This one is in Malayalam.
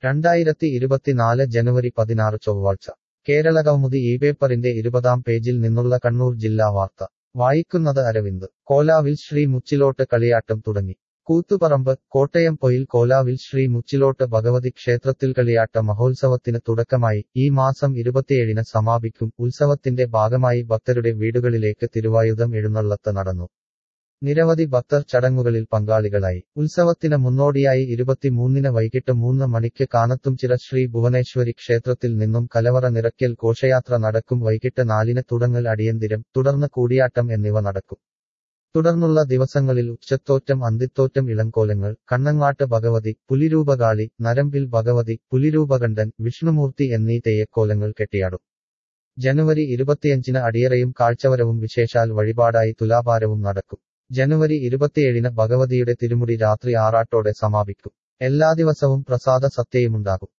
രണ്ടായിരത്തി ഇരുപത്തിനാല് ജനുവരി പതിനാറ് ചൊവ്വാഴ്ച കേരള കൗമുദി ഈ പേപ്പറിന്റെ ഇരുപതാം പേജിൽ നിന്നുള്ള കണ്ണൂർ ജില്ലാ വാർത്ത വായിക്കുന്നത് അരവിന്ദ് കോലാവിൽ ശ്രീ മുച്ചിലോട്ട് കളിയാട്ടം തുടങ്ങി കൂത്തുപറമ്പ് കോട്ടയം പൊയിൽ കോലാവിൽ ശ്രീ മുച്ചിലോട്ട് ഭഗവതി ക്ഷേത്രത്തിൽ കളിയാട്ട മഹോത്സവത്തിന് തുടക്കമായി ഈ മാസം ഇരുപത്തിയേഴിന് സമാപിക്കും ഉത്സവത്തിന്റെ ഭാഗമായി ഭക്തരുടെ വീടുകളിലേക്ക് തിരുവായുധം എഴുന്നള്ളത്ത് നടന്നു നിരവധി ഭക്തർ ചടങ്ങുകളിൽ പങ്കാളികളായി ഉത്സവത്തിന് മുന്നോടിയായി ഇരുപത്തിമൂന്നിന് വൈകിട്ട് മൂന്ന് മണിക്ക് കാനത്തുംചിറ ശ്രീ ഭുവനേശ്വരി ക്ഷേത്രത്തിൽ നിന്നും കലവറ നിറയ്ക്കൽ ഘോഷയാത്ര നടക്കും വൈകിട്ട് നാലിന് തുടങ്ങൽ അടിയന്തിരം തുടർന്ന് കൂടിയാട്ടം എന്നിവ നടക്കും തുടർന്നുള്ള ദിവസങ്ങളിൽ ഉച്ചത്തോറ്റം അന്തിത്തോറ്റം ഇളങ്കോലങ്ങൾ കണ്ണങ്ങാട്ട് ഭഗവതി പുലിരൂപകാളി നരമ്പിൽ ഭഗവതി പുലിരൂപകണ്ഠൻ വിഷ്ണുമൂർത്തി എന്നീ തെയ്യക്കോലങ്ങൾ കെട്ടിയാടും ജനുവരി ഇരുപത്തിയഞ്ചിന് അടിയറയും കാഴ്ചവരവും വിശേഷാൽ വഴിപാടായി തുലാഭാരവും നടക്കും ജനുവരി ഇരുപത്തിയേഴിന് ഭഗവതിയുടെ തിരുമുടി രാത്രി ആറാട്ടോടെ സമാപിക്കും എല്ലാ ദിവസവും പ്രസാദ സത്യയുമുണ്ടാകും